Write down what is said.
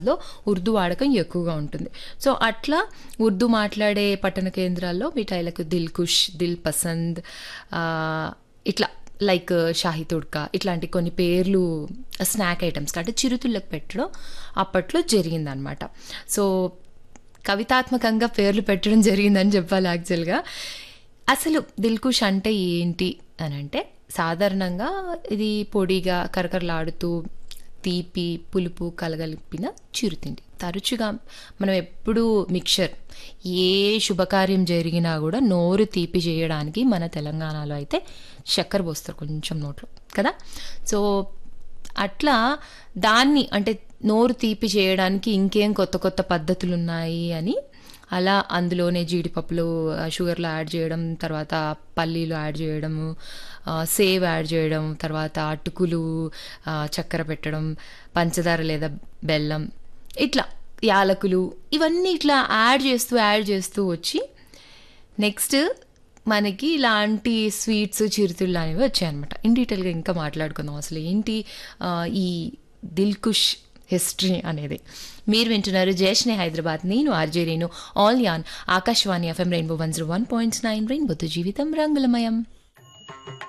లో ఉర్దూ వాడకం ఎక్కువగా ఉంటుంది సో అట్లా ఉర్దూ మాట్లాడే పట్టణ కేంద్రాల్లో మిఠాయిలకు దిల్ కుష్ దిల్ పసంద్ ఆ, ఇట్లా లైక్ షాహీ తుడ్కా ఇట్లాంటి కొన్ని పేర్లు స్నాక్ ఐటమ్స్ అంటే చిరుతిళ్ళకు పెట్టడం అప్పట్లో జరిగిందనమాట సో కవితాత్మకంగా పేర్లు పెట్టడం జరిగిందని చెప్పాలి యాక్చువల్గా అసలు దిల్కుష్ అంటే ఏంటి అని అంటే సాధారణంగా ఇది పొడిగా కరకరలాడుతూ తీపి పులుపు కలగలిపిన చిరుతిండి తరచుగా మనం ఎప్పుడూ మిక్చర్ ఏ శుభకార్యం జరిగినా కూడా నోరు తీపి చేయడానికి మన తెలంగాణలో అయితే చక్కెర పోస్తారు కొంచెం నోట్లో కదా సో అట్లా దాన్ని అంటే నోరు తీపి చేయడానికి ఇంకేం కొత్త కొత్త పద్ధతులు ఉన్నాయి అని అలా అందులోనే జీడిపప్పులు ఆ, షుగర్లో యాడ్ చేయడం తర్వాత పల్లీలు యాడ్ చేయడము ఆ, సేవ్ యాడ్ చేయడం తర్వాత అటుకులు ఆ, చక్కెర పెట్టడం పంచదార లేదా బెల్లం ఇట్లా యాలకులు ఇవన్నీ ఇట్లా యాడ్ చేస్తూ యాడ్ చేస్తూ వచ్చి నెక్స్ట్ మనకి ఇలాంటి స్వీట్స్ చిరుతిళ్ళు అనేవి వచ్చాయన్నమాట ఇన్ డీటెయిల్గా ఇంకా మాట్లాడుకుందాం అసలు ఏంటి ఆ, ఈ దిల్కుష్ హిస్టరీ అనేది మీరు వింటున్నారు జయష్నే హైదరాబాద్ నేను ఆర్జే రేణు ఆల్ యాన్ Akashvani FM rainbow one zero one point nine రెయిన్బోతో జీవితం రంగులమయం